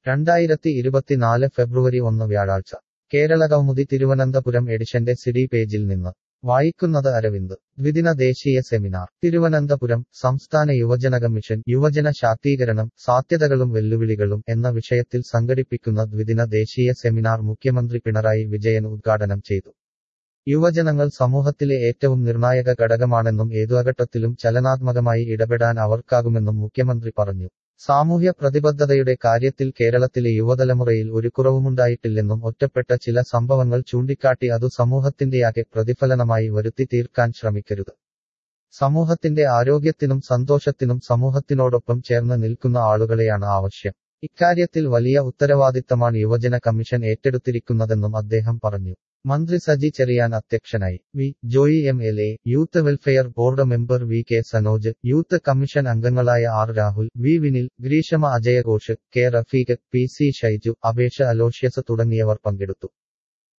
രണ്ടായിരത്തി ഇരുപത്തിനാല് ഫെബ്രുവരി ഒന്ന് വ്യാഴാഴ്ച കേരള കൗമുദി തിരുവനന്തപുരം എഡിഷന്റെ സിഡി പേജിൽ നിന്ന് വായിക്കുന്നത് അരവിന്ദ് ദ്വിദിന ദേശീയ സെമിനാർ തിരുവനന്തപുരം സംസ്ഥാന യുവജന കമ്മീഷൻ യുവജന ശാക്തീകരണം സാധ്യതകളും വെല്ലുവിളികളും എന്ന വിഷയത്തിൽ സംഘടിപ്പിക്കുന്ന ദ്വിദിന ദേശീയ സെമിനാർ മുഖ്യമന്ത്രി പിണറായി വിജയൻ ഉദ്ഘാടനം ചെയ്തു യുവജനങ്ങൾ സമൂഹത്തിലെ ഏറ്റവും നിർണായക ഘടകമാണെന്നും ഏതുഘട്ടത്തിലും ചലനാത്മകമായി ഇടപെടാൻ അവർക്കാകുമെന്നും മുഖ്യമന്ത്രി പറഞ്ഞു സാമൂഹ്യ പ്രതിബദ്ധതയുടെ കാര്യത്തിൽ കേരളത്തിലെ യുവതലമുറയിൽ ഒരു കുറവുമുണ്ടായിട്ടില്ലെന്നും ഒറ്റപ്പെട്ട ചില സംഭവങ്ങൾ ചൂണ്ടിക്കാട്ടി അതു സമൂഹത്തിന്റെയാകെ പ്രതിഫലനമായി വരുത്തി തീർക്കാൻ ശ്രമിക്കരുത് സമൂഹത്തിന്റെ ആരോഗ്യത്തിനും സന്തോഷത്തിനും സമൂഹത്തിനോടൊപ്പം ചേർന്ന് നിൽക്കുന്ന ആളുകളെയാണ് ആവശ്യം ഇക്കാര്യത്തിൽ വലിയ ഉത്തരവാദിത്തമാണ് യുവജന കമ്മീഷൻ ഏറ്റെടുത്തിരിക്കുന്നതെന്നും അദ്ദേഹം പറഞ്ഞു മന്ത്രി സജി ചെറിയാൻ അധ്യക്ഷനായി V Joy M L A youth welfare board member V K Sanoj youth commission അംഗങ്ങളായ ആർ രാഹുൽ വി വിനിൽ ഗ്രീഷമ അജയഘോഷ് K Rafeeq P C Shaiju Apeksha Aloysius തുടങ്ങിയവർ പങ്കെടുത്തു